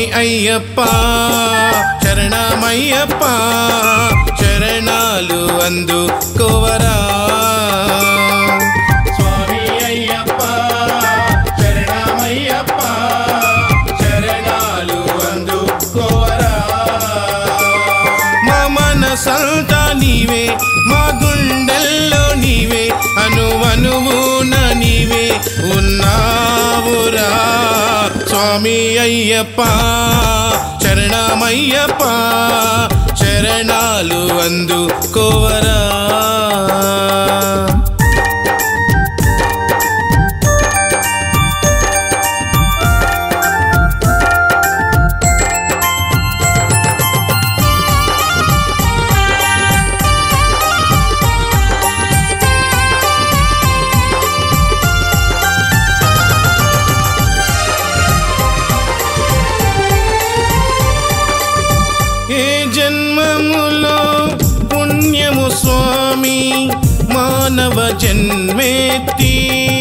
అయ్యప్ప శరణమయ్యప్ప శరణాలు అందుకోవరా స్వామి అయ్యప్ప శరణమయ్యప్ప శరణాలు అందుకోవరా మా మనసంతా నీవే మా గుండెల్లో నీవే అనువనువున నీవే ఉన్నావురా స్వామి అయ్యప్ప శరణమయ్యప్ప శరణాలు అందుకోవరా ఏ జన్మములో పుణ్యము స్వామి మానవ జన్మెత్తి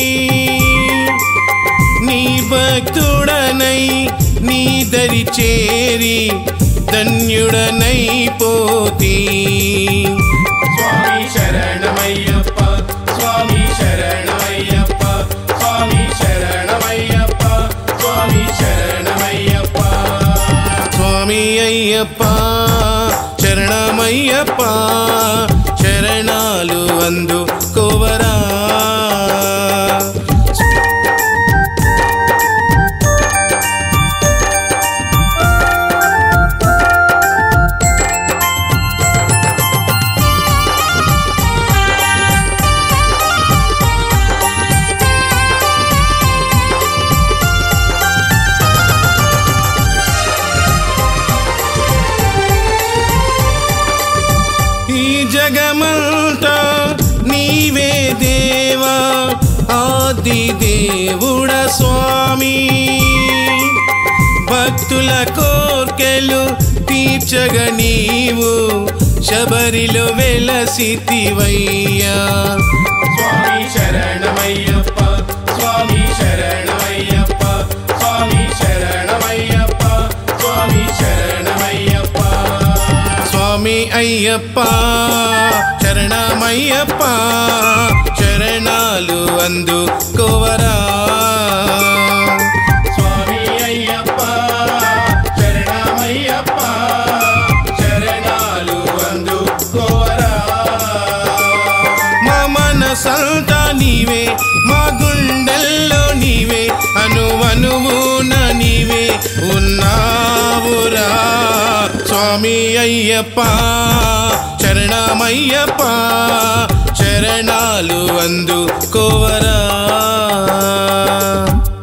నీ భక్తుడనై నీ దరి చేరి ధన్యుడనై పోతి స్వామి శరణమయ్యప్ప స్వామి శరణమయ్యప్ప స్వామి శరణమయ్యప్ప స్వామి శరణమయ్యప్ప స్వామి అయ్యప్ప శరణమయ్యప్ప శరణాలు అందుకోవరా ఈ జగమంతా నీవే దేవా ఆది దేవుడ స్వామి భక్తుల కోర్కెలు తీర్చగ నీవు శబరిలో వెలసితివయ్యా స్వామి శరణమయ్యప్ప స్వామి శరణమయ్యప్ప స్వామి శరణమయ్యప్ప స్వామి శరణమయ్యప్ప స్వామి అయ్యప్ప శరణమయ్యప్ప శరణాలు అందుకోవరా స్వామి అయ్యప్ప శరణమయ్యప్ప శరణాలు అందుకోవరా మా మనసంతా నీవే మా గుండెల్లో నీవే అనువనువున నీవే ఉన్నావురా స్వామి అయ్యప్ప శరణమయ్యప్ప శరణాలు అందుకోవరా